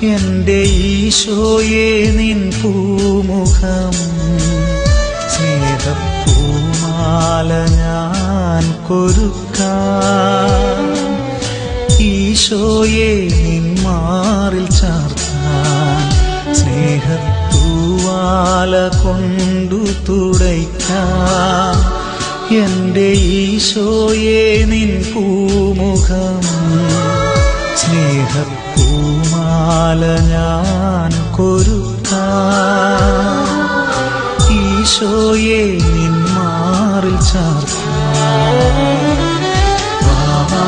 എന്റെ ഈശോയെ നിൻ പൂമുഖം സ്നേഹപ്പൂമാല ഞാൻ കൊരുക്കാം ഈശോയെ നിൻ മാറിൽ ചാർത്താൻ സ്നേഹത്തൂവാല കൊണ്ടു തുടയ്ക്കാം എന്റെ ഈശോയെ നിൻ പൂമുഖം സ്നേഹപ്പൂമാല ഞാൻ കൊരുക്കാം ഈശോയെ നിൻ മാറിൽ ചാർത്താം വാവാ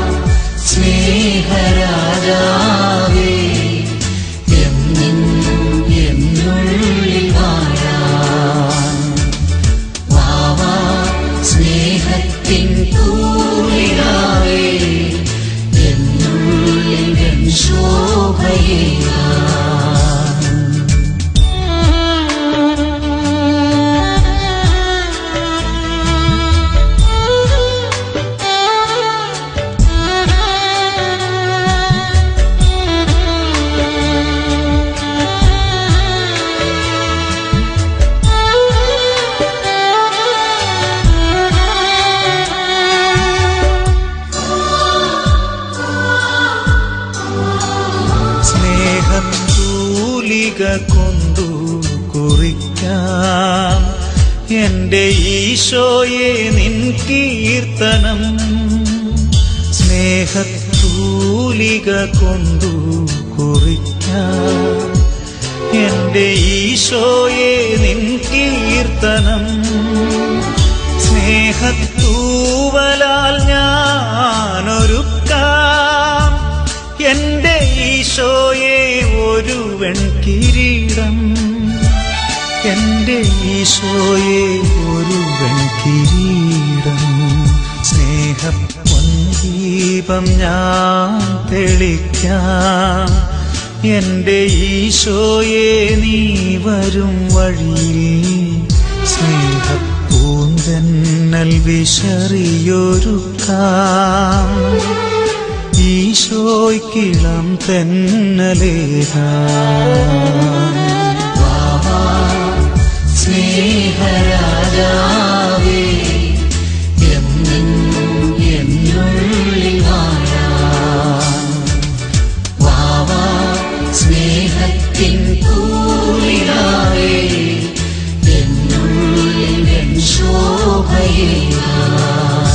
സ്നേഹരാജാവേ എന്നും എന്നുള്ളിൽ വാഴാൻ വാവാ സ്നേഹത്തിൻ പൂരിടാവേ എന്നുള്ളിൽ എൻ ശോഭയേകാൻ സ്നേഹത്തൂലിക കൊണ്ടു കുറിക്കാം എന്റെ ഈശോയെ നിൻ കീർത്തനം സ്നേഹത്തൂലിക കൊണ്ടു കുറിക്കാം എന്റെ ഈശോയെ നിൻ കീർത്തനം സ്നേഹത്തൂവലാൽ ഞാനൊരുക്കാം എന്റെ ഈശോയെ ഒരു വെൺകിരീടം എന്റെ ഈശോയെ ഒരു വെൺകിരീടം സ്നേഹപ്പൊൻദീപം ഞാൻ തെളിക്കാം എന്റെ ഈശോയെ നീ വരും വഴിയിൽ സ്നേഹപ്പൂന്തന്നൽ വിശറിയൊരുക്കാം ഈശോയ്ക്കിളം തെന്നലേകാം വാവാ സ്നേഹരാജാവേ എന്നും എന്നുള്ളിൽ വാഴാൻ വാവാ സ്നേഹത്തിൻ പൂരിടാവേ എന്നുള്ളിൽ എൻ ശോഭയേകാൻ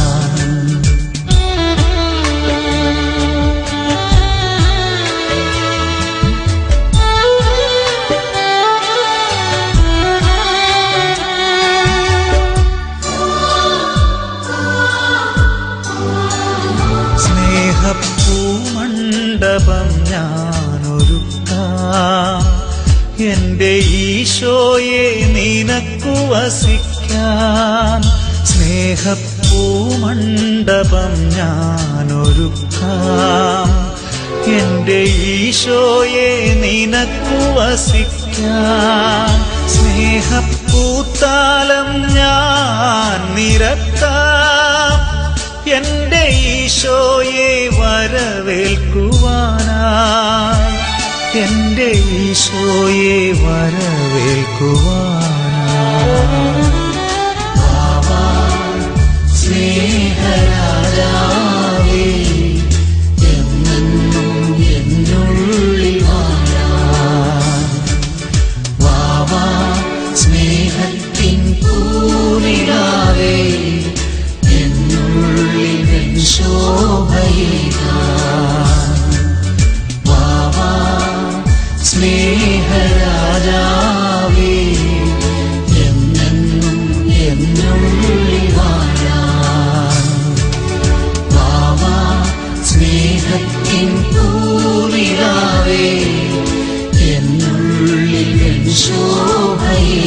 സ്നേഹപ്പൂമണ്ഡപം ഞാനൊരുക്കാം എന്റെ ഈശോയെ നിനക്കു വസിക്കാൻ സ്നേഹപ്പൂമണ്ഡപം ഞാനൊരുക്കാം എന്റെ ഈശോയെ നിനക്കു വസിക്കാൻ സ്നേഹപ്പൂത്താലം ഞാൻ നിരത്താം എന്റെ ഈശോയെ വരവേൽക്കുവാനായി എന്റെ ഈശോയെ വരവേൽക്കുവാനായി ബാബാ സ്നേഹരാജാവേ എന്നെന്നും എന്നുള്ളിൽ വാഴാൻ വാവാ സ്നേഹത്തിൻ പൂനിലാവേ എന്നുള്ളിൽ എൻ ശോഭയേകാൻ വാവാ സ്നേഹരാജാവേ എന്നെന്നും എന്നുള്ളിൽ വാഴാൻ വാവാ സ്നേഹത്തിൻ പൂനിലാവേ എന്നുള്ളിൽ എൻ ശോഭയേ